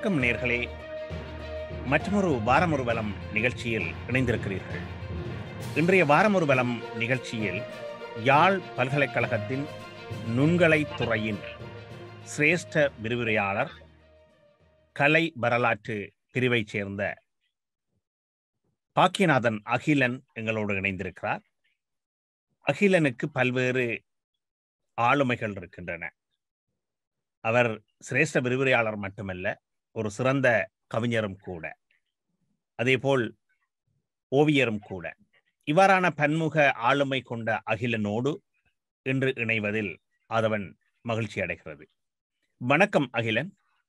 வணக்கம் நேர்களே மற்றொரு வாரமொரு வலம் நிகழ்ச்சியில் இணைந்திருக்கிறீர்கள் இன்றைய வாரமொரு வலம் நிகழ்ச்சியில் யாழ் பல்கலைக்கழகத்தின் நுண்கலை துறையின் சிரேஷ்ட விரிவுரையாளர் கலை வரலாற்று பிரிவைச் சேர்ந்த பாக்கியநாதன் அகிலன் எங்களோடு இணைந்திருக்கிறார் அகிலனுக்கு பல்வேறு ஆளுமைகள் இருக்கின்றன அவர் சிரேஷ்ட விரிவுரையாளர் மட்டுமல்ல ஒரு சிறந்த கவிஞரும் கூட அதேபோல் ஓவியரும் கூட இவ்வாறான பன்முக ஆளுமை கொண்ட அகிலனோடு இன்று இணைவதில் ஆதவன் மகிழ்ச்சி அடைகிறது வணக்கம் அகிலன்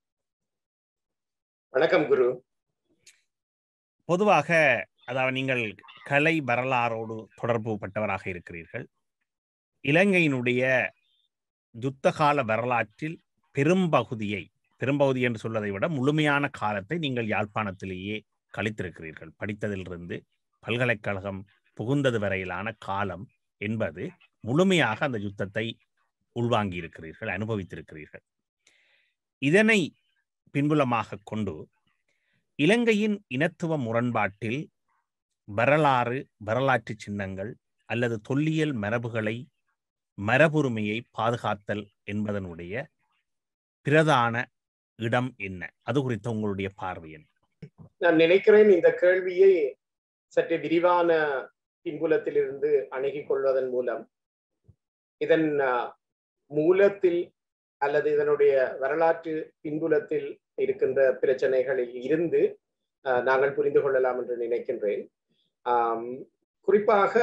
வணக்கம் குரு பொதுவாக அதாவது நீங்கள் கலை வரலாறோடு தொடர்பு பட்டவராக இருக்கிறீர்கள் இலங்கையினுடைய யுத்தகால வரலாற்றில் பெரும்பகுதியை பெரும்பகுதி என்று சொல்வதை விட முழுமையான காலத்தை நீங்கள் யாழ்ப்பாணத்திலேயே கழித்திருக்கிறீர்கள் படித்ததிலிருந்து பல்கலைக்கழகம் புகுந்தது வரையிலான காலம் என்பது முழுமையாக அந்த யுத்தத்தை உள்வாங்கி இருக்கிறீர்கள் அனுபவித்திருக்கிறீர்கள் இதனை பின்புலமாக கொண்டு இலங்கையின் இனத்துவ முரண்பாட்டில் வரலாறு வரலாற்று சின்னங்கள் அல்லது தொல்லியல் மரபுகளை மரபுரிமையை பாதுகாத்தல் என்பதனுடைய பிரதான இடம் என்ன அது குறித்த உங்களுடைய பார்வை என்ன நான் நினைக்கிறேன் இந்த கேள்வியை சற்று விரிவான பின்புலத்திலிருந்து அணுகிக் கொள்வதன் மூலம் இதன் மூலத்தில் அல்லது இதனுடைய வரலாற்று பின்புலத்தில் இருக்கின்ற பிரச்சனைகளில் இருந்து நாங்கள் புரிந்து கொள்ளலாம் என்று நினைக்கின்றேன் குறிப்பாக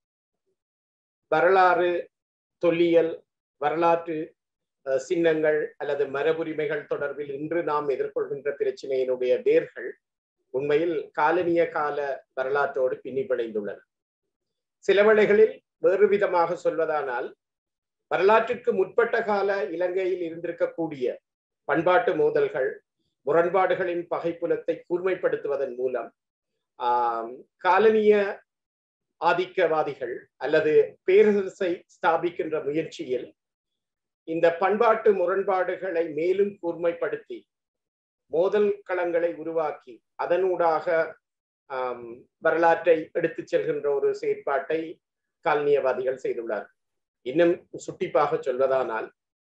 வரலாறு தொல்லியல் வரலாற்று சின்னங்கள் அல்லது மரபுரிமைகள் தொடர்பில் இன்று நாம் எதிர்கொள்கின்ற பிரச்சனையினுடைய வேர்கள் உண்மையில் காலனிய கால வரலாற்றோடு பின்னி பிணைந்துள்ளன சில வேளைகளில் வேறு விதமாக சொல்வதானால் வரலாற்றுக்கு முற்பட்ட கால இலங்கையில் இருந்திருக்கக்கூடிய பண்பாட்டு மோதல்கள் முரண்பாடுகளின் பகைப்புலத்தை கூர்மைப்படுத்துவதன் மூலம் ஆஹ் காலனிய ஆதிக்கவாதிகள் அல்லது பேரரசை ஸ்தாபிக்கின்ற முயற்சியில் இந்த பண்பாட்டு முரண்பாடுகளை மேலும் கூர்மைப்படுத்தி மோதல் களங்களை உருவாக்கி அதனூடாக வரலாற்றை எடுத்து செல்கின்ற ஒரு செயற்பாட்டை காலனியவாதிகள் செய்துள்ளார்கள் இன்னும் சுட்டிப்பாக சொல்வதானால்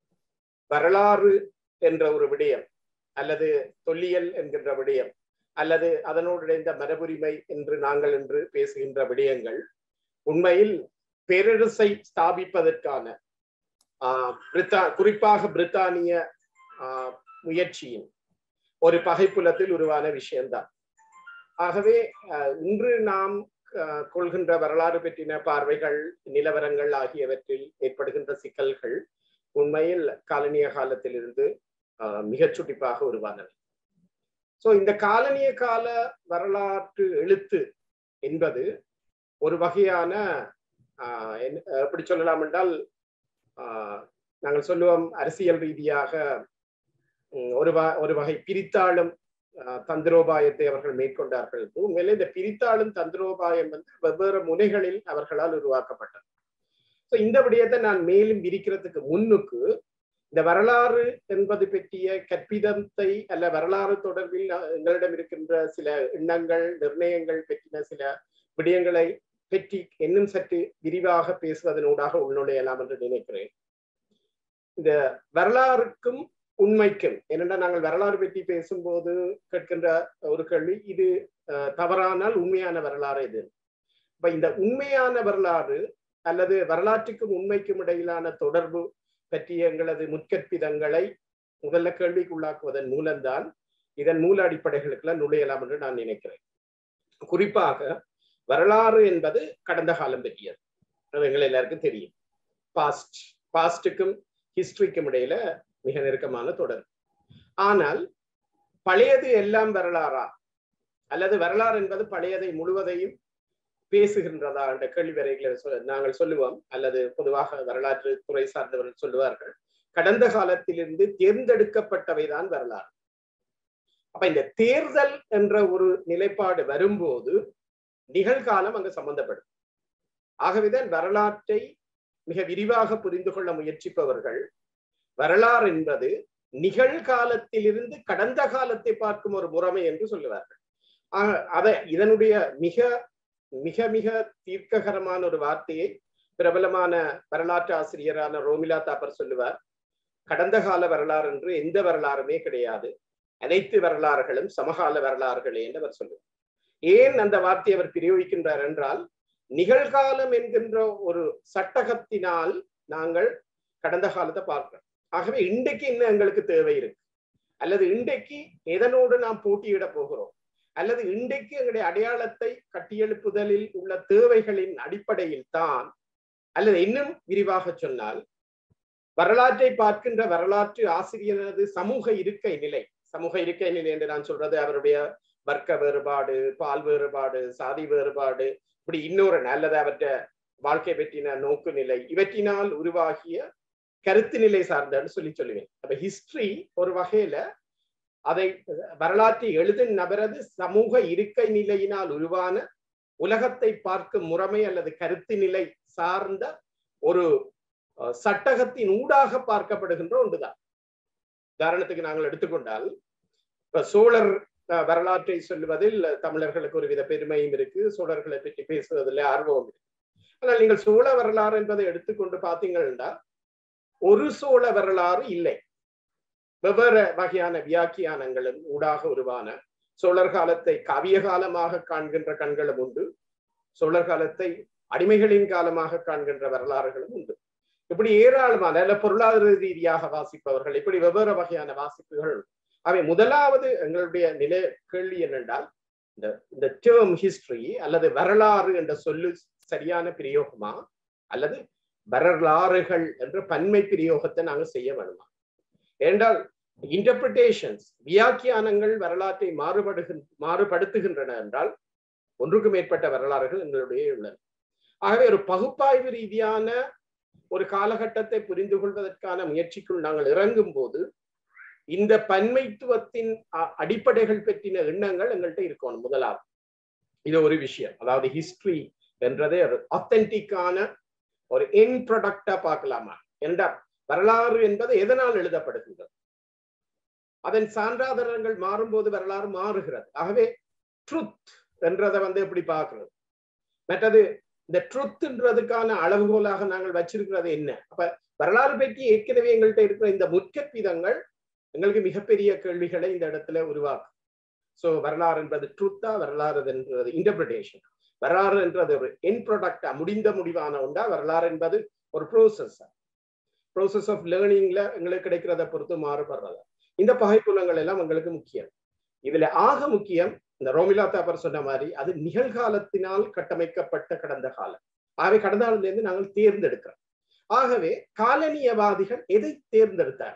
வரலாறு என்ற ஒரு விடயம் அல்லது தொல்லியல் என்கின்ற விடயம் அல்லது அதனோடு இணைந்த மரபுரிமை என்று நாங்கள் என்று பேசுகின்ற விடயங்கள் உண்மையில் பேரரசை ஸ்தாபிப்பதற்கான பிரித்தா குறிப்பாக பிரித்தானிய முயற்சியின் ஒரு பகைப்புலத்தில் உருவான விஷயம்தான் ஆகவே இன்று நாம் கொள்கின்ற வரலாறு பற்றின பார்வைகள் நிலவரங்கள் ஆகியவற்றில் ஏற்படுகின்ற சிக்கல்கள் உண்மையில் காலனிய காலத்திலிருந்து மிகச் சுட்டிப்பாக உருவானவை சோ இந்த காலனிய கால வரலாற்று எழுத்து என்பது ஒரு வகையான எப்படி சொல்லலாம் என்றால் நாங்கள் சொல்லுவோம் அரசியல் ரீதியாக ஒரு ஒரு வகை பிரித்தாளும் தந்திரோபாயத்தை அவர்கள் மேற்கொண்டார்கள் உண்மையிலே இந்த பிரித்தாளும் தந்திரோபாயம் வந்து வெவ்வேறு முனைகளில் அவர்களால் உருவாக்கப்பட்டது ஸோ இந்த விடயத்தை நான் மேலும் விரிக்கிறதுக்கு முன்னுக்கு இந்த வரலாறு என்பது பற்றிய கற்பிதத்தை அல்ல வரலாறு தொடர்பில் எங்களிடம் இருக்கின்ற சில எண்ணங்கள் நிர்ணயங்கள் பற்றின சில விடயங்களை பற்றி இன்னும் சற்று விரிவாக பேசுவதனூடாக உள்நுழையலாம் என்று நினைக்கிறேன் இந்த வரலாறுக்கும் உண்மைக்கும் என்னென்னா நாங்கள் வரலாறு பற்றி பேசும்போது கேட்கின்ற ஒரு கேள்வி இது தவறானால் உண்மையான வரலாறு இது இப்ப இந்த உண்மையான வரலாறு அல்லது வரலாற்றுக்கும் உண்மைக்கும் இடையிலான தொடர்பு பற்றிய எங்களது முற்கற்பிதங்களை முதல்ல கேள்விக்குள்ளாக்குவதன் மூலம்தான் இதன் மூல அடிப்படைகளுக்கெல்லாம் நுழையலாம் என்று நான் நினைக்கிறேன் குறிப்பாக வரலாறு என்பது கடந்த காலம் பற்றியது அது எங்கள் எல்லாருக்கும் தெரியும் பாஸ்ட் பாஸ்டுக்கும் ஹிஸ்டரிக்கும் இடையில மிக நெருக்கமான தொடர்பு ஆனால் பழையது எல்லாம் வரலாறா அல்லது வரலாறு என்பது பழையதை முழுவதையும் பேசுகின்றதா என்ற கேள்வி வரைகளை நாங்கள் சொல்லுவோம் அல்லது பொதுவாக வரலாற்று துறை சார்ந்தவர்கள் சொல்லுவார்கள் கடந்த காலத்திலிருந்து தேர்ந்தெடுக்கப்பட்டவைதான் வரலாறு அப்ப இந்த தேர்தல் என்ற ஒரு நிலைப்பாடு வரும்போது நிகழ்காலம் அங்கு சம்பந்தப்படும் ஆகவேதான் வரலாற்றை மிக விரிவாக புரிந்து கொள்ள முயற்சிப்பவர்கள் வரலாறு என்பது நிகழ்காலத்திலிருந்து கடந்த காலத்தை பார்க்கும் ஒரு முறைமை என்று சொல்லுவார்கள் அத இதனுடைய மிக மிக மிக தீர்க்ககரமான ஒரு வார்த்தையை பிரபலமான வரலாற்று ஆசிரியரான ரோமிலா தாப்பர் சொல்லுவார் கடந்த கால வரலாறு என்று எந்த வரலாறுமே கிடையாது அனைத்து வரலாறுகளும் சமகால வரலாறுகளே என்று அவர் சொல்லுவார் ஏன் அந்த வார்த்தையை அவர் பிரயோகிக்கின்றார் என்றால் நிகழ்காலம் என்கின்ற ஒரு சட்டகத்தினால் நாங்கள் கடந்த காலத்தை பார்க்கிறோம் ஆகவே இன்றைக்கு இன்னும் எங்களுக்கு தேவை இருக்கு அல்லது இன்றைக்கு எதனோடு நாம் போட்டியிட போகிறோம் அல்லது இன்றைக்கு எங்களுடைய அடையாளத்தை கட்டியெழுப்புதலில் உள்ள தேவைகளின் அடிப்படையில் தான் அல்லது இன்னும் விரிவாக சொன்னால் வரலாற்றை பார்க்கின்ற வரலாற்று ஆசிரியரது சமூக இருக்கை நிலை சமூக இருக்கை நிலை என்று நான் சொல்றது அவருடைய வர்க்க வேறுபாடு பால் வேறுபாடு சாதி வேறுபாடு இப்படி இன்னொரு அல்லது அவற்ற வாழ்க்கை பற்றின நோக்கு நிலை இவற்றினால் உருவாகிய கருத்து நிலை சார்ந்தன்னு சொல்லி சொல்லுவேன் அப்ப ஹிஸ்டரி ஒரு வகையில அதை வரலாற்றை எழுதும் நபரது சமூக இருக்கை நிலையினால் உருவான உலகத்தை பார்க்கும் முறைமை அல்லது கருத்து நிலை சார்ந்த ஒரு சட்டகத்தின் ஊடாக பார்க்கப்படுகின்ற ஒன்றுதான் உதாரணத்துக்கு நாங்கள் எடுத்துக்கொண்டால் இப்ப சோழர் வரலாற்றை சொல்லுவதில் தமிழர்களுக்கு ஒரு வித பெருமையும் இருக்கு சோழர்களை பற்றி பேசுவதில் ஆர்வம் இருக்கு ஆனால் நீங்கள் சோழ வரலாறு என்பதை எடுத்துக்கொண்டு பார்த்தீங்கன்னா ஒரு சோழ வரலாறு இல்லை வெவ்வேறு வகையான வியாக்கியானங்களும் ஊடாக உருவான சோழர் காலத்தை கவிய காலமாக காண்கின்ற கண்களும் உண்டு சோழர் காலத்தை அடிமைகளின் காலமாக காண்கின்ற வரலாறுகளும் உண்டு இப்படி ஏராளமான அல்ல பொருளாதார ரீதியாக வாசிப்பவர்கள் இப்படி வெவ்வேறு வகையான வாசிப்புகள் அவை முதலாவது எங்களுடைய நிலை கேள்வி என்னென்றால் இந்த இந்த டேர்ம் ஹிஸ்டரி அல்லது வரலாறு என்ற சொல்லு சரியான பிரயோகமா அல்லது வரலாறுகள் என்ற பன்மை பிரயோகத்தை நாங்கள் செய்ய வேணுமா ஏனென்றால் இன்டர்பிரிட்டேஷன்ஸ் வியாக்கியானங்கள் வரலாற்றை மாறுபடுகின் மாறுபடுத்துகின்றன என்றால் ஒன்றுக்கு மேற்பட்ட வரலாறுகள் எங்களுடைய உள்ளன ஆகவே ஒரு பகுப்பாய்வு ரீதியான ஒரு காலகட்டத்தை புரிந்து கொள்வதற்கான முயற்சிக்குள் நாங்கள் இறங்கும் போது இந்த பன்மைத்துவத்தின் அடிப்படைகள் பற்றின எண்ணங்கள் எங்கள்கிட்ட இருக்கணும் முதலாவது இது ஒரு விஷயம் அதாவது ஹிஸ்டரி என்றதே ஒரு ஆத்தென்டிக்கான ஒரு என் ப்ரொடக்டா பார்க்கலாமா என்றா வரலாறு என்பது எதனால் எழுதப்படுகின்றது அதன் சான்றாதாரங்கள் மாறும்போது வரலாறு மாறுகிறது ஆகவே ட்ருத் என்றதை வந்து எப்படி பார்க்கிறது மற்றது இந்த ட்ருத்ன்றதுக்கான அளவுகோலாக நாங்கள் வச்சிருக்கிறது என்ன அப்ப வரலாறு பற்றி ஏற்கனவே எங்கள்கிட்ட இருக்கிற இந்த முற்கற்பிதங்கள் எங்களுக்கு மிகப்பெரிய கேள்விகளை இந்த இடத்துல உருவாக்கும் சோ வரலாறு என்பது ட்ருத்தா வரலாறு என்றது இன்டர்பிரிட்டேஷன் வரலாறு என்றது ஒரு என் ப்ராடக்டா முடிந்த முடிவான உண்டா வரலாறு என்பது ஒரு ப்ரோசஸ் ப்ரோசஸ் ஆஃப் லேர்னிங்ல எங்களுக்கு கிடைக்கிறத பொறுத்து மாறுபடுறது இந்த பகைப்புலங்கள் எல்லாம் எங்களுக்கு முக்கியம் இதுல ஆக முக்கியம் இந்த ரோமிலா தாப்பர் சொன்ன மாதிரி அது நிகழ்காலத்தினால் கட்டமைக்கப்பட்ட கடந்த காலம் ஆகவே கடந்த காலத்திலிருந்து நாங்கள் தேர்ந்தெடுக்கிறோம் ஆகவே காலனியவாதிகள் எதை தேர்ந்தெடுத்தார்கள்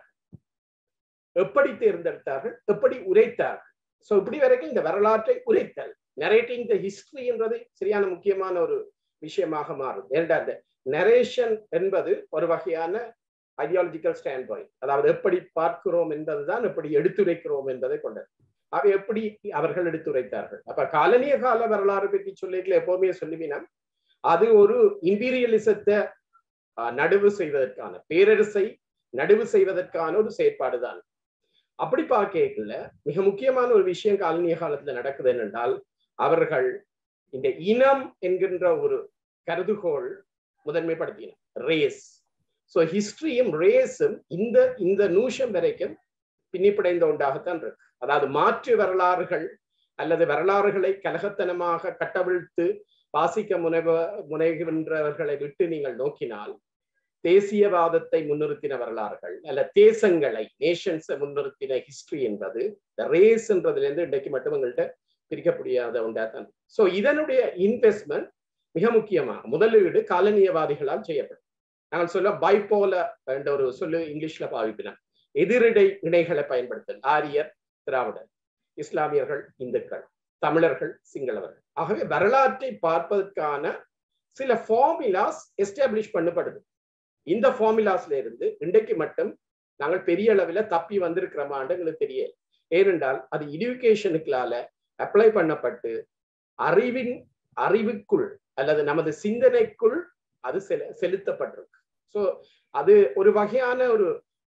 எப்படி தேர்ந்தெடுத்தார்கள் எப்படி உரைத்தார்கள் சோ இப்படி வரைக்கும் இந்த வரலாற்றை உரைத்தல் நரேட்டிங் த ஹிஸ்டரி என்றது சரியான முக்கியமான ஒரு விஷயமாக மாறும் ஏன்டா இந்த நரேஷன் என்பது ஒரு வகையான ஐடியாலஜிக்கல் ஸ்டாண்ட் பாயிண்ட் அதாவது எப்படி பார்க்கிறோம் என்பதுதான் எப்படி எடுத்துரைக்கிறோம் என்பதை கொண்டது அவை எப்படி அவர்கள் எடுத்துரைத்தார்கள் அப்ப காலனிய கால வரலாறு பற்றி சொல்லிக்கல எப்பவுமே சொல்லுவினா அது ஒரு இம்பீரியலிசத்தை நடுவு செய்வதற்கான பேரரசை நடுவு செய்வதற்கான ஒரு செயற்பாடுதான் அப்படி பார்க்கல மிக முக்கியமான ஒரு விஷயம் காலனிய காலத்துல நடக்குது என்னென்றால் அவர்கள் இந்த இனம் என்கின்ற ஒரு கருதுகோள் முதன்மைப்படுத்தின ரேஸ் ஸோ ஹிஸ்டரியும் ரேஸும் இந்த இந்த நூஷம் வரைக்கும் பின்னிப்படைந்த ஒன்றாகத்தான் இருக்கு அதாவது மாற்று வரலாறுகள் அல்லது வரலாறுகளை கலகத்தனமாக கட்டவிழ்த்து வாசிக்க முனைவ முனைகின்றவர்களை விட்டு நீங்கள் நோக்கினால் தேசியவாதத்தை முன்னிறுத்தின வரலாறுகள் அல்ல தேசங்களை நேஷன்ஸை முன்னிறுத்தின ஹிஸ்டரி என்பது ரேஸ் என்றதுலேருந்து இன்றைக்கு மட்டும் எங்கள்கிட்ட பிரிக்க முடியாத ஒன்றாதான் ஸோ இதனுடைய இன்வெஸ்ட்மெண்ட் மிக முக்கியமாக முதலீடு காலனியவாதிகளால் செய்யப்படும் நாங்கள் சொல்ல பைப்போல என்ற ஒரு சொல்லு இங்கிலீஷ்ல பாவிப்பினோம் எதிரிடை இணைகளை பயன்படுத்தல் ஆரியர் திராவிடர் இஸ்லாமியர்கள் இந்துக்கள் தமிழர்கள் சிங்களவர்கள் ஆகவே வரலாற்றை பார்ப்பதற்கான சில ஃபார்முலாஸ் எஸ்டாப்ளிஷ் பண்ணப்படுது இந்த ஃபார்முலாஸ்ல இருந்து இன்றைக்கு மட்டும் நாங்கள் பெரிய அளவில் தப்பி வந்திருக்கிறோமான்னு எங்களுக்கு தெரியல ஏனென்றால் அது எஜுகேஷனுக்களால அப்ளை பண்ணப்பட்டு அறிவின் அறிவுக்குள் அல்லது நமது சிந்தனைக்குள் அது செலுத்தப்பட்டிருக்கு ஸோ அது ஒரு வகையான ஒரு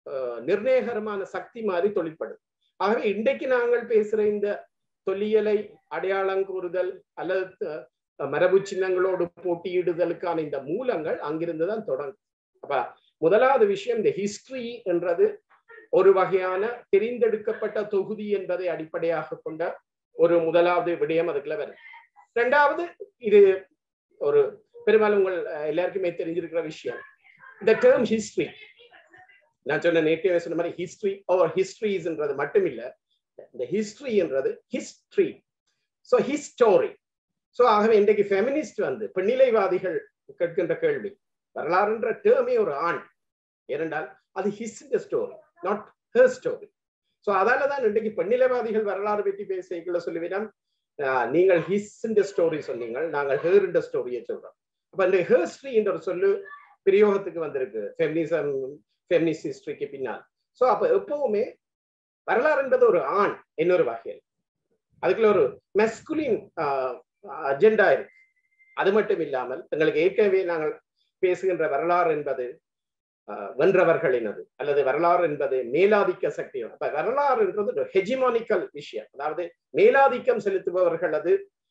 அஹ், நிர்ணயகரமான சக்தி மாதிரி தொழிற்படும் ஆகவே இன்றைக்கு நாங்கள் பேசுற இந்த தொல்லியலை அடையாளம் கூறுதல் அல்லது அஹ், மரபு சின்னங்களோடு போட்டியிடுதலுக்கான இந்த மூலங்கள் அங்கிருந்து தான் தொடங்கும் அப்ப முதலாவது விஷயம் இந்த ஹிஸ்டரி என்றது ஒரு வகையான தெரிந்தெடுக்கப்பட்ட தொகுதி என்பதை அடிப்படையாக கொண்ட ஒரு முதலாவது விடயம் அதுக்குள்ள வருது ரெண்டாவது இது ஒரு பெரும்பாலும் உங்கள் அஹ், எல்லாருக்குமே தெரிஞ்சிருக்கிற விஷயம் இந்த டேர்ம் ஹிஸ்டரி நான் சொன்ன நேற்றைய சொன்ன மாதிரி ஹிஸ்டரி ஓர் ஹிஸ்டரிஸ்ன்றது மட்டும் இல்ல இந்த ஹிஸ்டரின்றது ஹிஸ்டரி ஸோ ஹிஸ்டோரி ஸோ ஆகவே இன்றைக்கு ஃபெமினிஸ்ட் வந்து பெண்ணிலைவாதிகள் கேட்கின்ற கேள்வி வரலாறுன்ற டேர்மே ஒரு ஆண் ஏனென்றால் அது his story not her story so அதால தான் இன்றைக்கு பெண்ணிலைவாதிகள் வரலாறு பற்றி பேசிக்கல சொல்லுவிடம் நீங்கள் ஹிஸ் ஸ்டோரி சொன்னீங்க நாங்கள் ஹேர் ஸ்டோரியை சொல்றோம் அப்ப இந்த ஹிஸ்டரி என்ற ஒரு சொல்லு பிரயோகத்துக்கு வந்திருக்கு ஃபெமினிசம் ஃபெமினிஸ்ட் ஹிஸ்டரிக்கு பின்னால் ஸோ அப்ப எப்பவுமே வரலாறு என்பது ஒரு ஆண் இன்னொரு வகையில் அதுக்குள்ள ஒரு மெஸ்குலின் அஜெண்டா இருக்கு அது மட்டும் இல்லாமல் எங்களுக்கு ஏற்கனவே நாங்கள் பேசுகின்ற வரலாறு என்பது ஆஹ், வென்றவர்களினது அல்லது வரலாறு என்பது மேலாதிக்க சக்தி அப்ப வரலாறு என்றது ஒரு ஹெஜிமானிக்கல் விஷயம் அதாவது மேலாதிக்கம் செலுத்துபவர்களது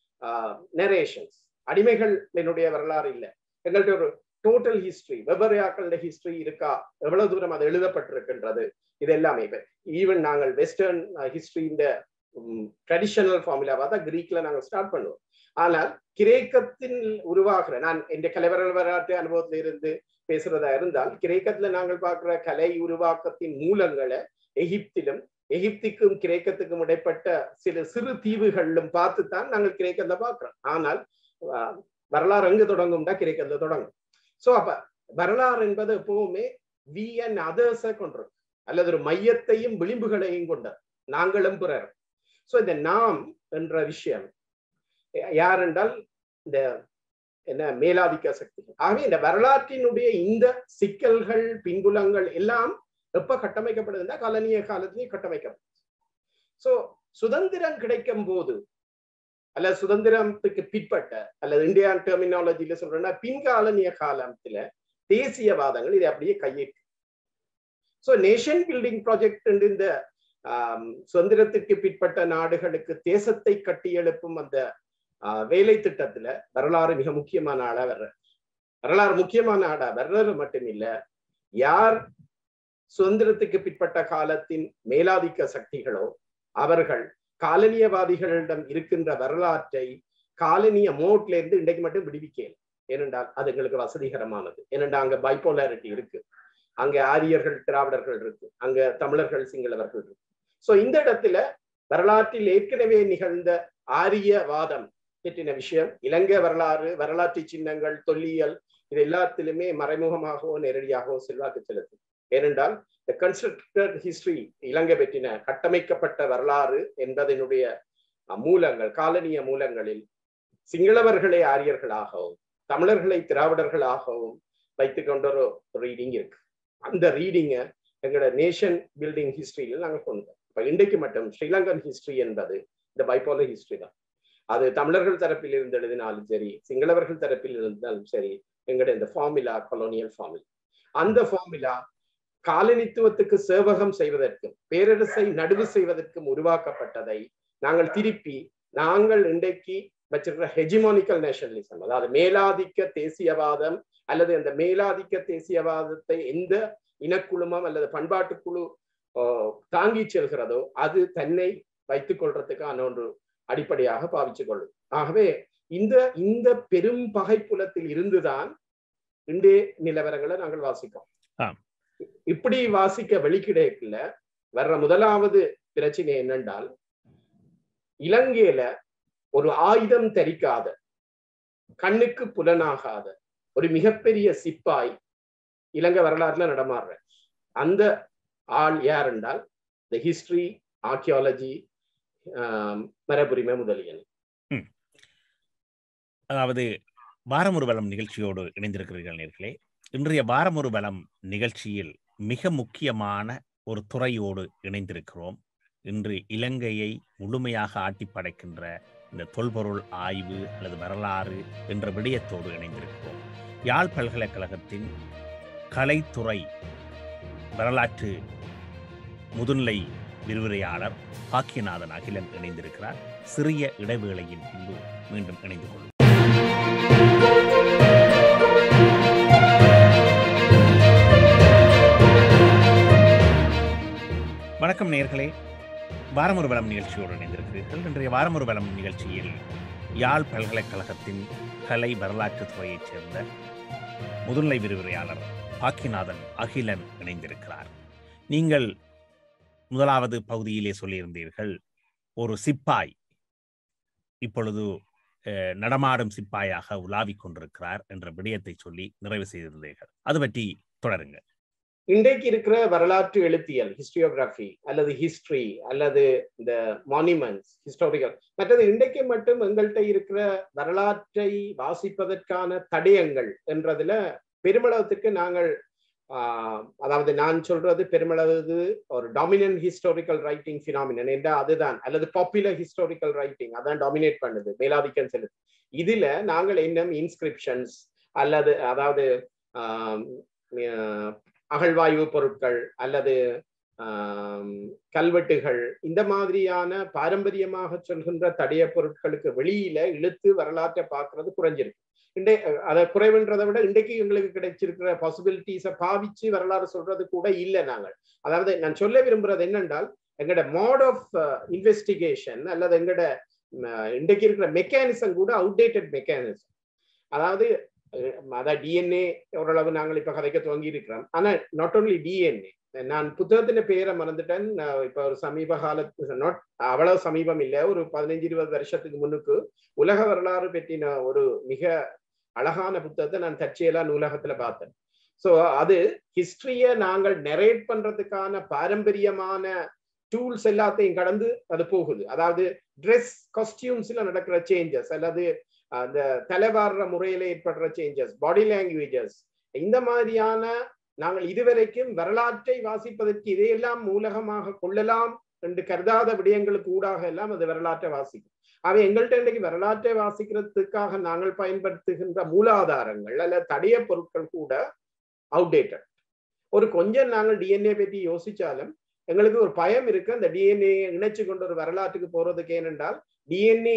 நெரேஷன்ஸ் அடிமைகள் என்னுடைய வரலாறு இல்லை எங்கள்கிட்ட ஒரு டோட்டல் ஹிஸ்டரி வெவ்வேறு ஹிஸ்டரி இருக்கா எவ்வளவு தூரம் அது எழுதப்பட்டிருக்கின்றது இது எல்லாமே இப்ப ஈவன் நாங்கள் வெஸ்டர்ன் ஹிஸ்டரி இந்த ட்ரெடிஷனல் ஃபார்முலாவா தான் கிரீக்ல நாங்கள் ஸ்டார்ட் பண்ணுவோம் ஆனால் கிரேக்கத்தில் உருவாகிற நான் இந்த கலைவரல் வரலாற்று அனுபவத்தில இருந்து பேசுறதா இருந்தால் கிரேக்கத்துல நாங்கள் பார்க்கிற கலை உருவாக்கத்தின் மூலங்களை எகிப்திலும் எகிப்துக்கும் கிரேக்கத்துக்கும் இடைப்பட்ட சில சிறு தீவுகளிலும் பார்த்துத்தான் நாங்கள் கிரேக்கத்தை பார்க்கிறோம் ஆனால் ஆஹ், வரலாறு எங்கு தொடங்கும்னா கிரேக்கத்துல தொடங்கும் சோ அப்ப வரலாறு என்பது எப்பவுமே வி அண்ட் அதர்ஸை கொண்டிருக்கும் அல்லது ஒரு மையத்தையும் விளிம்புகளையும் கொண்ட நாங்களும் பிறர் சோ இந்த நாம் என்ற விஷயம் யார் என்றால் இந்த என்ன மேலாதிக்க சக்தி ஆகவே இந்த வரலாற்றினுடைய இந்த சிக்கல்கள் பின்புலங்கள் எல்லாம் எப்ப கட்டமைக்கப்படுதுன்னா காலனிய காலத்திலேயே கட்டமைக்கப்படும் சோ சுதந்திரம் கிடைக்கும் போது அல்லது சுதந்திரத்துக்கு பிற்பட்ட அல்லது இந்தியான் டெர்மினாலஜியில சொல்றேன்னா பின்காலனிய காலத்துல தேசியவாதங்கள் இதை அப்படியே கையேற்று ஸோ நேஷன் பில்டிங் ப்ராஜெக்ட் இந்த ஆம், சுதந்திரத்திற்கு பிற்பட்ட நாடுகளுக்கு தேசத்தை கட்டியெழுப்பும் அந்த ஆ, வேலை திட்டத்துல வரலாறு மிக முக்கியமான ஆளா வர்ற வரலாறு முக்கியமான ஆடா வர்றது மட்டும் இல்ல யார் சுதந்திரத்துக்கு பிற்பட்ட காலத்தின் மேலாதிக்க சக்திகளோ அவர்கள் காலனியவாதிகளிடம் இருக்கின்ற வரலாற்றை காலனிய மோட்ல இருந்து இன்றைக்கு மட்டும் விடுவிக்கல ஏனென்றால் அது எங்களுக்கு வசதிகரமானது ஏனென்றால் அங்க பைப்போலாரிட்டி இருக்கு அங்க ஆரியர்கள் திராவிடர்கள் இருக்கு அங்க தமிழர்கள் சிங்களவர்கள் இருக்கு சோ இந்த இடத்துல வரலாற்றில் ஏற்கனவே நிகழ்ந்த ஆரியவாதம் பற்றின விஷயம் இலங்கை வரலாறு வரலாற்று சின்னங்கள் தொல்லியல் இது எல்லாத்திலுமே மறைமுகமாகவோ நேரடியாகவோ செல்வாக்கு செலுத்தும் ஏனென்றால் இந்த கன்ஸ்ட்ரக்டட் ஹிஸ்டரி இலங்கை பற்றின கட்டமைக்கப்பட்ட வரலாறு என்பதனுடைய அஹ், மூலங்கள் காலனிய மூலங்களில் சிங்களவர்களை ஆரியர்களாகவும் தமிழர்களை திராவிடர்களாகவும் வைத்துக் கொண்ட ஒரு ரீடிங் இருக்கு அந்த ரீடிங்கை எங்களோட நேஷன் பில்டிங் ஹிஸ்டரியில நாங்கள் கொண்டு வந்தோம். இப்ப இன்றைக்கு மட்டும் ஸ்ரீலங்கன் ஹிஸ்டரி என்பது இந்த பைப்போலர் ஹிஸ்டரி தான் அது தமிழர்கள் தரப்பில் இருந்து எழுதினாலும் சரி சிங்களவர்கள் தரப்பில் இருந்தாலும் சரி எங்களுடைய இந்த ஃபார்முலா கொலோனியல் ஃபார்முலா அந்த ஃபார்முலா காலனித்துவத்துக்கு சேவகம் செய்வதற்கும் பேரரசை நடுவு செய்வதற்கும் உருவாக்கப்பட்டதை நாங்கள் திருப்பி நாங்கள் இன்றைக்கு வச்சிருக்கிற ஹெஜிமானிக்கல் நேஷனலிசம் அதாவது மேலாதிக்க தேசியவாதம் அல்லது அந்த மேலாதிக்க தேசியவாதத்தை எந்த இனக்குழுமம் அல்லது பண்பாட்டு குழு ஆஹ், தாங்கி செல்கிறதோ அது தன்னை வைத்துக் கொள்றதுக்கான ஒன்று அடிப்படையாக பாவிச்சு கொள்ளும் ஆகவே இந்த இந்த பெரும் பகைப்புலத்தில் இருந்துதான் இன்றைய நிலவரங்களை நாங்கள் வாசிக்கிறோம் ஆம். இப்படி வாசிக்க வெளிக்கிடக்குள்ள வர்ற முதலாவது பிரச்சனை என்னென்றால் இலங்கையில ஒரு ஆயுதம் தரிக்காத கண்ணுக்கு புலனாகாத ஒரு மிகப்பெரிய சிப்பாய் இலங்கை வரலாறுல நடமாடுற அந்த ஆள் யார் என்றால் இந்த ஹிஸ்டரி ஆர்கியாலஜி மரபுரிமை முதலியன அதாவது பாரமொரு பலம் நிகழ்ச்சியோடு இணைந்திருக்கிறீர்கள் நேர்களே இன்றைய பாரமொரு பலம் நிகழ்ச்சியில் மிக முக்கியமான ஒரு துறையோடு இணைந்திருக்கிறோம் இன்று இலங்கையை முழுமையாக ஆட்டி படைக்கின்ற இந்த தொல்பொருள் ஆய்வு அல்லது வரலாறு என்ற விடயத்தோடு இணைந்திருக்கிறோம் யாழ் பல்கலைக்கழகத்தின் கலைத்துறை வரலாற்று முதுநிலை விரிவுரையாளர் பாக்கியநாதன் அகிலன் இணைந்திருக்கிறார் சிறிய இடைவேளையின் பின்பு மீண்டும் இணைந்து கொள்ளும் வணக்கம் நேர்களே வாரமொரு வளம் நிகழ்ச்சியோடு இணைந்திருக்கிறீர்கள் இன்றைய வாரமொரு வளம் நிகழ்ச்சியில் யாழ் பல்கலைக்கழகத்தின் கலை வரலாற்று துறையைச் சேர்ந்த முதுநிலை விரிவுரையாளர் பாக்கியநாதன் அகிலன் இணைந்திருக்கிறார் நீங்கள் முதலாவது பகுதியிலே சொல்லியிருந்தீர்கள் ஒரு சிப்பாய் இப்பொழுது அஹ், நடமாடும் சிப்பாயாக உலாவிக் கொண்டிருக்கிறார் என்ற விடயத்தை சொல்லி நிறைவு செய்திருந்தீர்கள் அது பற்றி தொடருங்க இன்றைக்கு இருக்கிற வரலாற்று எழுத்தியல் ஹிஸ்டியோகிராஃபி அல்லது ஹிஸ்டரி அல்லது இந்த மானுமெண்ட்ஸ் ஹிஸ்டாரிக்கல் மற்றது இன்றைக்கு மட்டும் எங்கள்கிட்ட இருக்கிற வரலாற்றை வாசிப்பதற்கான தடயங்கள் என்றதுல பெருமளவுக்கு நாங்கள் ஆஹ், அதாவது நான் சொல்றது பெருமளவு ஒரு டாமினன்ட் ஹிஸ்டாரிக்கல் ரைட்டிங் ஃபினாமினன் என்றால் அதுதான் அல்லது பாப்புலர் ஹிஸ்டாரிக்கல் ரைட்டிங் அதான் டாமினேட் பண்ணுது மேலாதிக்கம் செலுத்து இதுல நாங்கள் என்ன இன்ஸ்கிரிப்ஷன்ஸ் அல்லது அதாவது ஆஹ், ஆஹ், அகழ்வாய்வு பொருட்கள் அல்லது ஆம், கல்வெட்டுகள் இந்த மாதிரியான பாரம்பரியமாக சொல்கின்ற தடய பொருட்களுக்கு வெளியில இழுத்து வரலாற்றை பார்க்கறது குறைஞ்சிருக்கு இண்டை அதை குறைவுன்றதை விட இன்றைக்கு எங்களுக்கு கிடைச்சிருக்கிற பாசிபிலிட்டிஸை பாவிச்சு வரலாறு சொல்றது கூட இல்லை நாங்கள் அதாவது நான் சொல்ல விரும்புறது என்னென்றால் எங்களோட மோட் ஆஃப் இன்வெஸ்டிகேஷன் அல்லது எங்களோட ம், இன்றைக்கு இருக்கிற மெக்கானிசம் கூட அவுடேட்டட் மெக்கானிசம் அதாவது அஹ், அதான் டிஎன்ஏ ஓரளவு நாங்கள் இப்ப கதைக்க துவங்கி இருக்கிறோம் ஆனா நாட் ஓன்லி டிஎன்ஏ நான் புத்தகத்தின் பேரை மறந்துட்டேன் நான் இப்ப ஒரு சமீப காலத்து நாட் அவ்வளவு சமீபம் இல்லை ஒரு பதினைஞ்சு இருபது வருஷத்துக்கு முன்னுக்கு உலக வரலாறு பற்றின ஒரு மிக அழகான புத்தகத்தை நான் தற்செயலா நூலகத்துல பார்த்தேன் சோ அது ஹிஸ்டரிய நாங்கள் நெரேட் பண்றதுக்கான பாரம்பரியமான டூல்ஸ் எல்லாத்தையும் கடந்து அது போகுது அதாவது ட்ரெஸ் காஸ்டியூம்ஸ்ல நடக்கிற சேஞ்சஸ் அல்லது அந்த தலைவாடுற முறையில ஏற்படுற சேஞ்சஸ் பாடி லாங்குவேஜஸ் இந்த மாதிரியான நாங்கள் இதுவரைக்கும் வரலாற்றை வாசிப்பதற்கு இதையெல்லாம் மூலகமாக கொள்ளலாம் என்று கருதாத விடயங்களுக்கு ஊடாக எல்லாம் அது வரலாற்றை வாசிக்கும் அவை எங்கள்கிட்ட இன்றைக்கு வரலாற்றை வாசிக்கிறதுக்காக நாங்கள் பயன்படுத்துகின்ற மூலாதாரங்கள் அல்லது தடைய பொருட்கள் கூட அவுடேட்டட் ஒரு கொஞ்சம் நாங்கள் டிஎன்ஏ பற்றி யோசிச்சாலும் எங்களுக்கு ஒரு பயம் இருக்கு அந்த டிஎன்ஏ இணைச்சு கொண்டு ஒரு வரலாற்றுக்கு போறதுக்கு ஏனென்றால் டிஎன்ஏ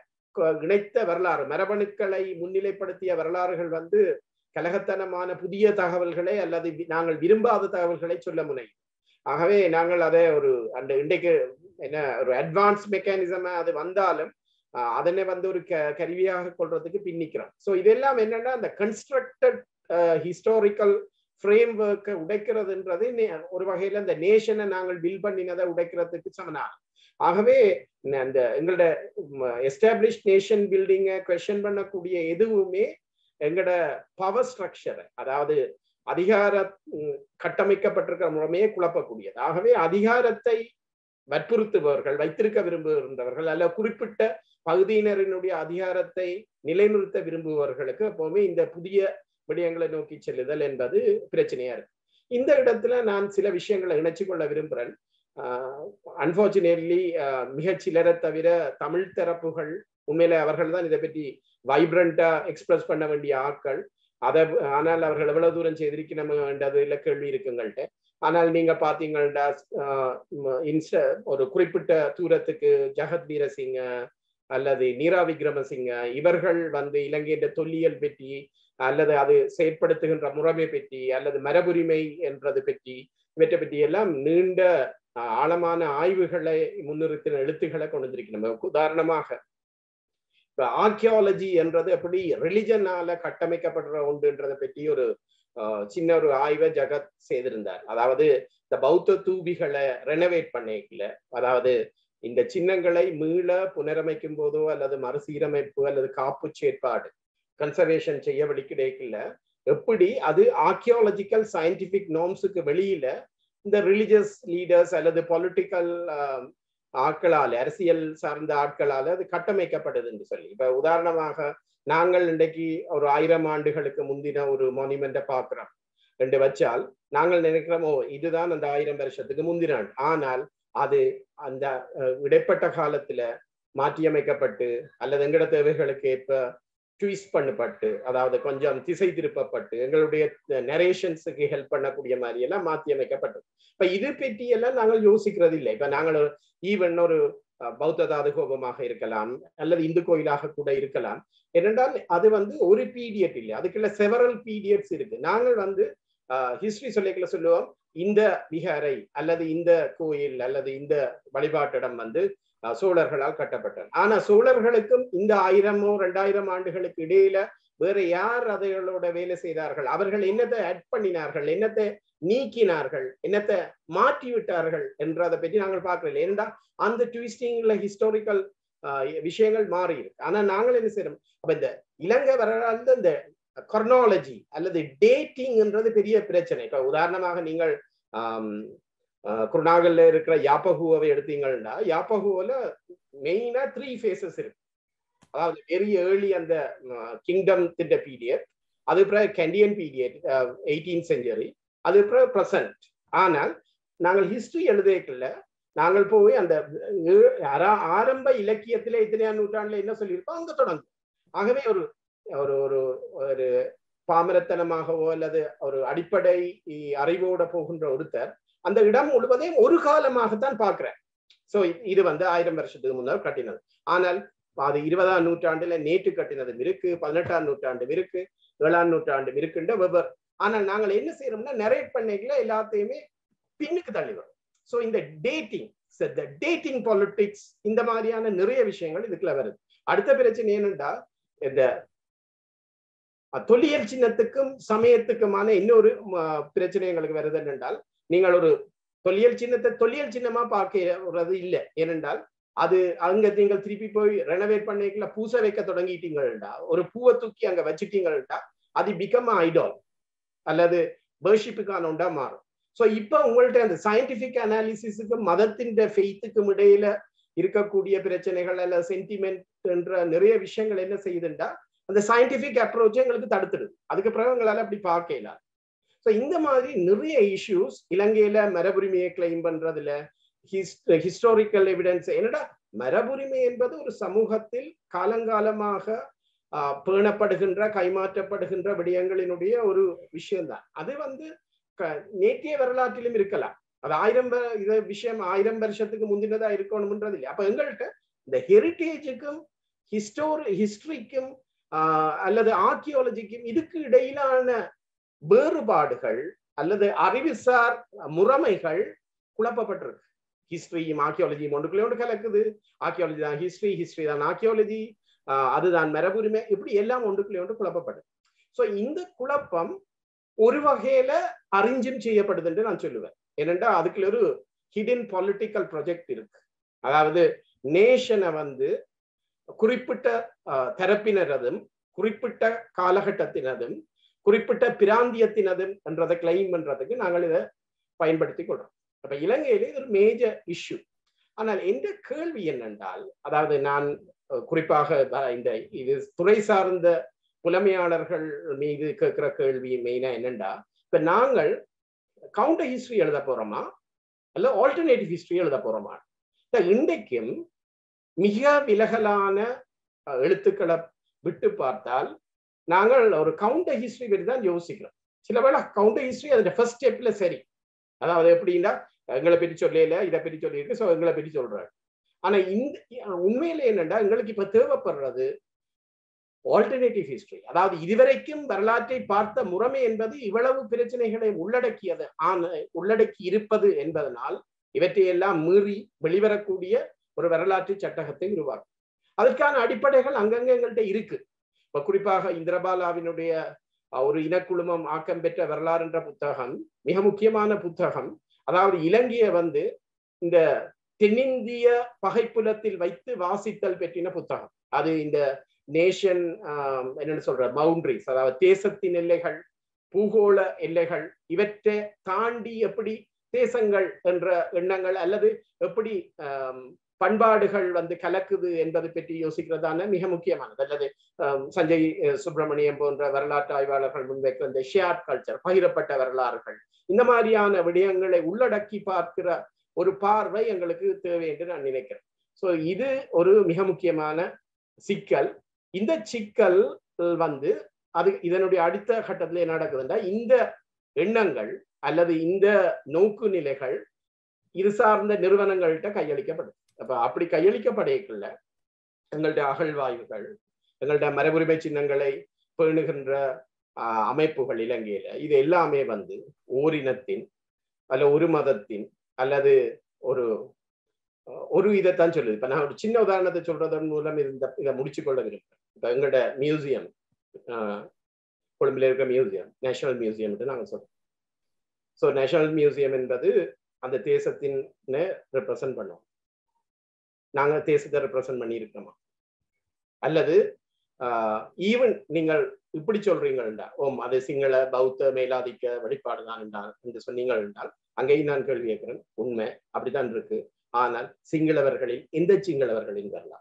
இணைத்த வரலாறு மரபணுக்களை முன்னிலைப்படுத்திய வரலாறுகள் வந்து கலகத்தனமான புதிய தகவல்களை அல்லது வி- நாங்கள் விரும்பாத தகவல்களை சொல்ல முனையும் ஆகவே நாங்கள் அதை ஒரு அந்த இன்றைக்கு என்ன ஒரு அட்வான்ஸ் மெக்கானிசம் அது வந்தாலும் ஆஹ், அதனை வந்து ஒரு க கருவியாக கொள்றதுக்கு பின்னிக்கிறோம் ஸோ இதெல்லாம் என்னன்னா அந்த கன்ஸ்ட்ரக்டட் ஹிஸ்டாரிக்கல் ஃப்ரேம் ஒர்க்கை உடைக்கிறதுன்றது நே- ஒரு வகையில இந்த நேஷனை நாங்கள் பில் பண்ணினதை உடைக்கிறதுக்கு சமனாகும் ஆகவே ந- அந்த எங்களோட எஸ்டாப்ளிஷ் நேஷன் பில்டிங்கை கொஸ்டின் பண்ணக்கூடிய எதுவுமே எங்களோட பவர் ஸ்ட்ரக்சர் அதாவது அதிகார ம், கட்டமைக்கப்பட்டிருக்கிற முறைமையே குழப்பக்கூடியது ஆகவே அதிகாரத்தை வற்புறுத்துபவர்கள் வைத்திருக்க விரும்புகின்றவர்கள் அல்ல குறிப்பிட்ட பகுதியினரினுடைய அதிகாரத்தை நிலைநிறுத்த விரும்புபவர்களுக்கு எப்பவுமே இந்த புதிய விடயங்களை நோக்கி செல்லுதல் என்பது பிரச்சனையா இருக்கு இந்த இடத்துல நான் சில விஷயங்களை இணைச்சு கொள்ள விரும்புகிறேன் அன்பார்ச்சுனேட்லி மிக சிலரை தவிர தமிழ் தரப்புகள் உண்மையில அவர்கள் தான் இதை பற்றி வைப்ரண்டா எக்ஸ்பிரஸ் பண்ண வேண்டிய ஆட்கள் அதை ஆனால் அவர்கள் எவ்வளவு தூரம் செய்திருக்கணும்ன்றதுல கேள்வி இருக்குங்கள்ட்ட ஆனால் நீங்க பாத்தீங்கன்னா இன்ஸ்ட ஒரு குறிப்பிட்ட தூரத்துக்கு ஜெகத் வீரசிங்க அல்லது நீரா விக்ரமசிங்க இவர்கள் வந்து இலங்கையின் தொல்லியல் பற்றி அல்லது அது செயற்படுத்துகின்ற முறைமை பற்றி அல்லது மரபுரிமை என்றது பற்றி இவற்றை பற்றி எல்லாம் நீண்ட ஆஹ், ஆழமான ஆய்வுகளை முன்னிறுத்தின எழுத்துக்களை கொண்டு வந்திருக்கணும் உதாரணமாக இப்ப ஆர்கியாலஜி என்றது எப்படி ரிலிஜனால கட்டமைக்கப்படுற ஒன்றுன்றதை பற்றி ஒரு ஆஹ், சின்ன ஒரு ஆய்வை ஜெகத் செய்திருந்தார் அதாவது இந்த பௌத்த தூபிகளை ரெனோவேட் பண்ணிக்கல அதாவது இந்த சின்னங்களை மீள புனரமைக்கும் போதோ அல்லது மறுசீரமைப்பு அல்லது காப்பு செயற்பாடு கன்சர்வேஷன் செய்ய கிடைக்கல எப்படி அது ஆர்கியாலஜிக்கல் சயின்டிபிக் நார்ம்ஸுக்கு வெளியில இந்த ரிலிஜியஸ் லீடர்ஸ் அல்லது பொலிட்டிக்கல் ஆட்களால் அரசியல் சார்ந்த ஆட்களால் அது கட்டமைக்கப்படுதுன்னு சொல்லி இப்ப உதாரணமாக நாங்கள் இன்றைக்கு ஒரு ஆயிரம் ஆண்டுகளுக்கு முந்தின ஒரு மானுமெண்ட்டை பார்க்கிறோம் ரெண்டு வச்சால் நாங்கள் நினைக்கிறோம் ஓ இதுதான் அந்த ஆயிரம் வருஷத்துக்கு முந்தின ஆண்டு ஆனால் அது அந்த அஹ், இடைப்பட்ட காலத்துல மாற்றியமைக்கப்பட்டு அல்லது எங்கட தேவைகளுக்கு ஏற்ப ட்விஸ்ட் பண்ணப்பட்டு அதாவது கொஞ்சம் திசை திருப்பப்பட்டு எங்களுடைய நரேஷன்ஸுக்கு ஹெல்ப் பண்ணக்கூடிய மாதிரி எல்லாம் மாற்றி அமைக்கப்பட்டது இப்ப இது பற்றி எல்லாம் நாங்கள் யோசிக்கிறது இல்லை இப்ப நாங்கள் ஈவன் ஒரு பௌத்த தாதுகோபமாக இருக்கலாம் அல்லது இந்து கோயிலாக கூட இருக்கலாம் ஏனென்றால் அது வந்து ஒரு பீடியட் இல்லை அதுக்குள்ள செவரல் பீடியட்ஸ் இருக்கு நாங்கள் வந்து ஹிஸ்டரி சொல்லிக்கல சொல்லுவோம் இந்த விகாரை அல்லது இந்த கோயில் அல்லது இந்த வழிபாட்டிடம் வந்து சோழர்களால் கட்டப்பட்டது ஆனா சோழர்களுக்கும் இந்த ஆயிரமோ ரெண்டாயிரம் ஆண்டுகளுக்கு இடையில வேற யார் அதைகளோட வேலை செய்தார்கள் அவர்கள் என்னத்தை ஆட் பண்ணினார்கள் என்னத்தை நீக்கினார்கள் என்னத்தை மாற்றி விட்டார்கள் என்றதை பற்றி நாங்கள் பார்க்கல ஏனென்றா அந்த ட்விஸ்டிங்ல ஹிஸ்டாரிக்கல் விஷயங்கள் மாறி இருக்கு ஆனா நாங்கள் என்ன செய்யறோம் அப்ப இந்த இலங்கை வரலாறு இந்த கொர்னாலஜி அல்லது டேட்டிங்ன்றது பெரிய பிரச்சனை இப்ப உதாரணமாக நீங்கள் குருநாகல்ல இருக்கிற யாப்பகுவை எடுத்தீங்கன்னா யாப்பகுவில மெயினா த்ரீ ஃபேசஸ் இருக்கு அதாவது வெரி ஏர்லி அந்த கிங்டம் திட்ட பீரியட் அது அப்புறம் கண்டியன் பீரியட் எயிட்டீன் செஞ்சுரி அது அப்புறம் ப்ரெசன்ட் ஆனால் நாங்கள் ஹிஸ்டரி எழுதேக்கல நாங்கள் போய் அந்த ஆரம்ப இலக்கியத்திலே இத்தனையாம் நூற்றாண்டுல என்ன சொல்லியிருக்கோம் அங்க தொடங்கும் ஆகவே ஒரு ஒரு ஒரு ஒரு பாமரத்தனமாகவோ அல்லது ஒரு அடிப்படை அறிவோட போகின்ற ஒருத்தர் அந்த இடம் முழுவதையும் ஒரு காலமாகத்தான் பார்க்கிறேன் சோ இது வந்து ஆயிரம் வருஷத்துக்கு முன்னால் கட்டினது ஆனால் அது இருபதாம் நூற்றாண்டுல நேற்று கட்டினதும் இருக்கு பதினெட்டாம் நூற்றாண்டும் இருக்கு ஏழாம் நூற்றாண்டும் இருக்குன்ற வெவ்வேறு ஆனால் நாங்கள் என்ன செய்யறோம்னா நரேட் பண்ணிக்கல எல்லாத்தையுமே பின்னுக்கு தள்ளி வரும் ஸோ இந்த டேட்டிங் டேட்டிங் பாலிட்டிக்ஸ் இந்த மாதிரியான நிறைய விஷயங்கள் இதுக்குள்ள வருது அடுத்த பிரச்சனை என்னண்டா இந்த தொல்லியல் சின்னத்துக்கும் சமயத்துக்குமான இன்னொரு பிரச்சனை எங்களுக்கு வருது என்னென்றால் நீங்கள் ஒரு தொல்லியல் சின்னத்தை தொல்லியல் சின்னமா பார்க்கிறது இல்லை ஏனென்றால் அது அங்க நீங்கள் திருப்பி போய் ரெனோவேட் பண்ணிக்கல பூச வைக்க தொடங்கிட்டீங்கள்டா ஒரு பூவை தூக்கி அங்க வச்சுட்டீங்கள்டா அது பிகம் ஐடால் அல்லது வேர்ஷிப்புக்கான உண்டா மாறும் ஸோ இப்போ உங்கள்ட்ட அந்த சயின்டிபிக் அனாலிசிஸுக்கும் மதத்தின் ஃபெய்த்துக்கும் இடையில இருக்கக்கூடிய பிரச்சனைகள் அல்ல சென்டிமெண்ட் என்ற நிறைய விஷயங்கள் என்ன செய்யுதுண்டா அந்த சயின்டிபிக் அப்ரோச் எங்களுக்கு தடுத்துடுது அதுக்கு பிறகு எங்களால அப்படி பார்க்கல ஸோ இந்த மாதிரி நிறைய இஷ்யூஸ் இலங்கையில மரபுரிமையை கிளைம் பண்றதுல ஹிஸ்டாரிக்கல் எவிடன்ஸ் என்னடா மரபுரிமை என்பது ஒரு சமூகத்தில் காலங்காலமாக பேணப்படுகின்ற கைமாற்றப்படுகின்ற விடயங்களினுடைய ஒரு விஷயம்தான் அது வந்து நேற்றைய வரலாற்றிலும் இருக்கலாம் அது ஆயிரம் இது விஷயம் ஆயிரம் வருஷத்துக்கு முந்தினதா இருக்கணும்ன்றது இல்லை அப்ப எங்கள்கிட்ட இந்த ஹெரிட்டேஜுக்கும் ஹிஸ்டோரி ஹிஸ்டரிக்கும் அல்லது ஆர்கியாலஜிக்கும் இதுக்கு இடையிலான வேறுபாடுகள் அல்லது அறிவுசார் முறைமைகள் குழப்பப்பட்டிருக்கு ஹிஸ்டரியும் ஆர்கியாலஜியும் ஒன்றுக்குள்ளே ஒன்று கலக்குது ஆர்கியாலஜி தான் ஹிஸ்டரி ஹிஸ்டரி தான் ஆர்கியாலஜி அதுதான் மரபுரிமை இப்படி எல்லாம் ஒன்றுக்குள்ளே ஒன்று குழப்பப்படுது ஸோ இந்த குழப்பம் ஒரு வகையில அறிஞ்சும் செய்யப்படுது என்று நான் சொல்லுவேன் ஏனென்றா அதுக்குள்ள ஒரு ஹிடன் பொலிட்டிக்கல் ப்ரொஜெக்ட் இருக்கு அதாவது நேஷனை வந்து குறிப்பிட்ட தரப்பினரதும் குறிப்பிட்ட காலகட்டத்தினதும் குறிப்பிட்ட பிராந்தியத்தினதும் என்றதை கிளைம் பண்றதுக்கு நாங்கள் இதை பயன்படுத்தி கொள்றோம் அப்ப இலங்கையிலே இது ஒரு மேஜர் இஷ்யூ ஆனால் எந்த கேள்வி என்னென்றால் அதாவது நான் குறிப்பாக இந்த இது துறை சார்ந்த புலமையாளர்கள் மீது கேட்கிற கேள்வி மெயினா என்னண்டா இப்ப நாங்கள் கவுண்டர் ஹிஸ்டரி எழுத போறோமா அல்ல ஆல்டர்னேட்டிவ் ஹிஸ்டரி எழுத போறோமா இன்றைக்கும் மிக விலகலான எழுத்துக்களை விட்டு பார்த்தால் நாங்கள் ஒரு கவுண்டர் ஹிஸ்டரி பற்றி தான் யோசிக்கிறோம் சில வேளை கவுண்டர் ஹிஸ்டரி அதோட ஃபர்ஸ்ட் ஸ்டெப்ல சரி அதாவது எப்படின்னா எங்களை பற்றி சொல்லல இதை பற்றி சொல்லியிருக்கு ஸோ எங்களை பற்றி சொல்றாரு ஆனா இந்த உண்மையில என்னண்டா எங்களுக்கு இப்ப தேவைப்படுறது ஆல்டர்னேட்டிவ் ஹிஸ்டரி அதாவது இதுவரைக்கும் வரலாற்றை பார்த்த முறைமை என்பது இவ்வளவு பிரச்சனைகளை உள்ளடக்கியது ஆன உள்ளடக்கி இருப்பது என்பதனால் இவற்றையெல்லாம் மீறி வெளிவரக்கூடிய ஒரு வரலாற்று சட்டகத்தை உருவாக்கும் அதற்கான அடிப்படைகள் அங்கங்க எங்கள்கிட்ட இருக்கு இப்ப குறிப்பாக இந்திரபாலாவினுடைய ஒரு இனக்குழுமம் ஆக்கம் பெற்ற வரலாறு என்ற புத்தகம் மிக முக்கியமான புத்தகம் அதாவது இலங்கைய வந்து இந்த தென்னிந்திய பகைப்புலத்தில் வைத்து வாசித்தல் பெற்றின புத்தகம் அது இந்த நேஷன் என்னன்னு சொல்ற பவுண்டரிஸ் அதாவது தேசத்தின் எல்லைகள் பூகோள எல்லைகள் இவற்றை தாண்டி எப்படி தேசங்கள் என்ற எண்ணங்கள் அல்லது எப்படி பண்பாடுகள் வந்து கலக்குது என்பதை பற்றி யோசிக்கிறதான மிக முக்கியமானது அல்லது சஞ்சய் சுப்பிரமணியம் போன்ற வரலாற்று ஆய்வாளர்கள் முன்வைக்கிற இந்த ஷேர் கல்ச்சர் பகிரப்பட்ட வரலாறுகள் இந்த மாதிரியான விடயங்களை உள்ளடக்கி பார்க்கிற ஒரு பார்வை எங்களுக்கு தேவை என்று நான் நினைக்கிறேன் ஸோ இது ஒரு மிக முக்கியமான சிக்கல் இந்த சிக்கல் வந்து அது இதனுடைய அடுத்த கட்டத்துல என்ன நடக்குதுன்னா இந்த எண்ணங்கள் அல்லது இந்த நோக்கு நிலைகள் இது சார்ந்த நிறுவனங்கள்கிட்ட கையளிக்கப்படும் அப்ப அப்படி கையளிக்கப்படையக்குள்ள எங்களுடைய அகழ்வாய்வுகள் எங்களுடைய மரபுரிமை சின்னங்களை பேணுகின்ற ஆஹ், அமைப்புகள் இலங்கையில இது எல்லாமே வந்து ஓரினத்தின் அல்ல ஒரு மதத்தின் அல்லது ஒரு அஹ், ஒரு இதைத்தான் சொல்லுது இப்ப நான் ஒரு சின்ன உதாரணத்தை சொல்றதன் மூலம் இந்த இதை முடிச்சு கொள்ள விரும்புறேன் இப்ப எங்களோட மியூசியம் கொழும்புல இருக்க மியூசியம் நேஷனல் மியூசியம் நாங்க சொல்றோம் ஸோ நேஷனல் மியூசியம் என்பது அந்த தேசத்தின் ரெப்ரசன்ட் பண்ணோம் நாங்க தேசத்தை ரெப்ரசன்ட் பண்ணியிருக்கோமா அல்லது ஈவன் நீங்கள் இப்படி சொல்றீங்கள்டா ஓம் அது சிங்கள பௌத்த மேலாதிக்க வெளிப்பாடு தான் என்றால் என்று சொன்னீங்கள் என்றால் அங்கேயும் நான் கேள்வி கேட்கிறேன் உண்மை அப்படித்தான் இருக்கு ஆனால் சிங்களவர்களில் எந்த சிங்களவர்களின் வரலாம்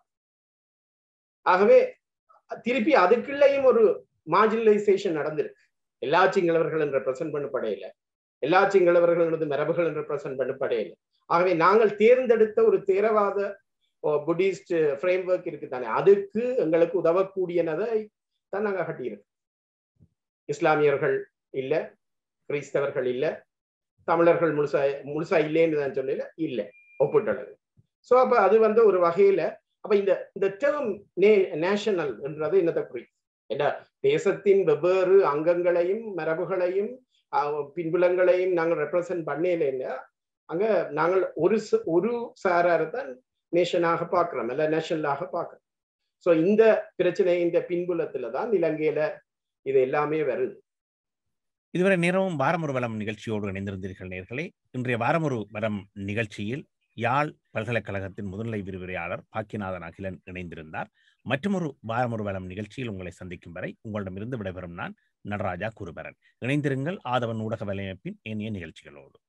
ஆகவே திருப்பி அதுக்குள்ளேயும் ஒரு மார்ஜினலைசேஷன் நடந்திருக்கு எல்லா சிங்களவர்களும் ரெப்ரசன்ட் பண்ணப்படையில எல்லா சிங்களவர்களது மரபுகளும் ரெப்ரசன்ட் பண்ணப்படையில ஆகவே நாங்கள் தேர்ந்தெடுத்த ஒரு தேரவாத புத்திஸ்ட் ஃப்ரேம் ஒர்க் இருக்கு தானே அதுக்கு எங்களுக்கு உதவக்கூடியனதை தான் நாங்கள் கட்டியிருக்கோம் இஸ்லாமியர்கள் இல்ல கிறிஸ்தவர்கள் இல்ல தமிழர்கள் முழுசா முழுசா இல்லைன்னு தான் சொல்லல இல்ல ஒப்பிட்டளவு ஸோ அப்ப அது வந்து ஒரு வகையில அப்ப இந்த இந்த டேர்ம் நே நேஷனல் என்றது என்னத்தை குறிக்கும் என்ன தேசத்தின் வெவ்வேறு அங்கங்களையும் மரபுகளையும் அஹ், பின்புலங்களையும் நாங்கள் ரெப்ரசன்ட் பண்ணல அங்க நாங்கள் ஒரு ச- ஒரு சாராரை தான் நேஷனாக பார்க்கிறோம் இல்ல நேஷனலாக பார்க்கிறோம் ஸோ இந்த பிரச்சனை இந்த பின்புலத்துல தான் இலங்கையில இது எல்லாமே வருது இதுவரை நேரமும் வாரமொரு வளம் நிகழ்ச்சியோடு இணைந்திருந்தீர்கள் நேர்களே இன்றைய வாரமொரு வரம் நிகழ்ச்சியில் யாழ் பல்கலைக்கழகத்தின் முதுநிலை விரிவுரையாளர் பாக்கியநாதன் அகிலன் இணைந்திருந்தார் மற்றொரு வாரமொரு வளம் நிகழ்ச்சியில் உங்களை சந்திக்கும் வரை உங்களிடமிருந்து விடைபெறும் நான் நடராஜா குருபரன் இணைந்திருங்கள் ஆதவன் ஊடக வலையமைப்பின் ஏனைய நிகழ்ச்சிகளோடு